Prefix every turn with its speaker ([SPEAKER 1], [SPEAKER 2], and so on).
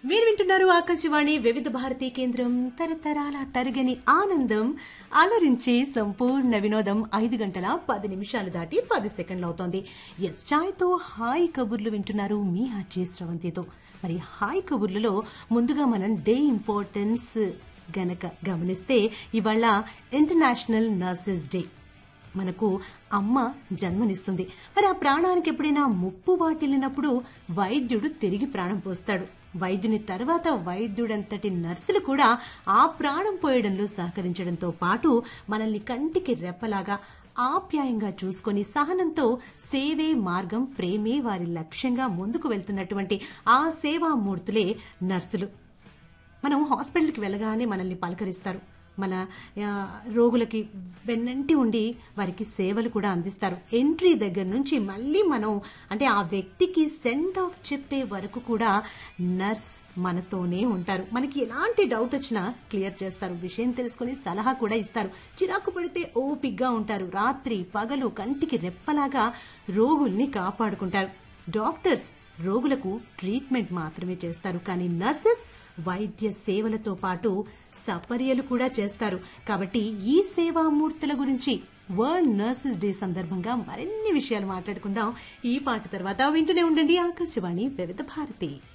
[SPEAKER 1] మీరు వింటున్నారు ఆకాశవాణి వివిధ భారతీ కేంద్రం తరతరాల తరగని ఆనందం అలరించి సంపూర్ణ వినోదం ఐదు గంటల పది నిమిషాలు దాటి పది సెకండ్లు అవుతోంది ఎస్ ఛాయ్తో హాయ్ కబుర్లు వింటున్నారు మీ ఆర్జే స్రవంతితో మరి హాయ్ కబుర్లలో ముందుగా మనం డే ఇంపార్టెన్స్ గనక గమనిస్తే ఇవాళ ఇంటర్నేషనల్ నర్సెస్ డే మనకు అమ్మ జన్మనిస్తుంది మరి ఆ ప్రాణానికి ఎప్పుడైనా ముప్పు వాటిల్లినప్పుడు వైద్యుడు తిరిగి ప్రాణం పోస్తాడు వైద్యుని తర్వాత వైద్యుడంతటి నర్సులు కూడా ఆ ప్రాణం పోయడంలో సహకరించడంతో పాటు మనల్ని కంటికి రెప్పలాగా ఆప్యాయంగా చూసుకొని సహనంతో సేవే మార్గం ప్రేమే వారి లక్ష్యంగా ముందుకు వెళ్తున్నటువంటి ఆ సేవామూర్తులే నర్సులు మనం హాస్పిటల్కి వెళ్ళగానే మనల్ని పలకరిస్తారు మన ఆ, రోగులకి వెన్నంటి ఉండి వారికి సేవలు కూడా అందిస్తారు ఎంట్రీ దగ్గర నుంచి మళ్ళీ మనం అంటే ఆ వ్యక్తికి సెండ్ ఆఫ్ చెప్పే వరకు కూడా నర్స్ మనతోనే ఉంటారు మనకి ఎలాంటి డౌట్ వచ్చినా క్లియర్ చేస్తారు విషయం తెలుసుకొని సలహా కూడా ఇస్తారు చిరాకు పడితే ఓపిగ్గా ఉంటారు రాత్రి పగలు కంటికి రెప్పలాగా రోగుల్ని కాపాడుకుంటారు డాక్టర్స్ రోగులకు ట్రీట్మెంట్ మాత్రమే చేస్తారు కానీ నర్సెస్ వైద్య సేవలతో పాటు సపర్యలు కూడా చేస్తారు కాబట్టి ఈ సేవామూర్తుల గురించి వరల్డ్ నర్సెస్ డే సందర్భంగా మరిన్ని విషయాలు మాట్లాడుకుందాం ఈ పాట తర్వాత వింటూనే ఉండండి ఆకాశవాణి వివిధ భారతి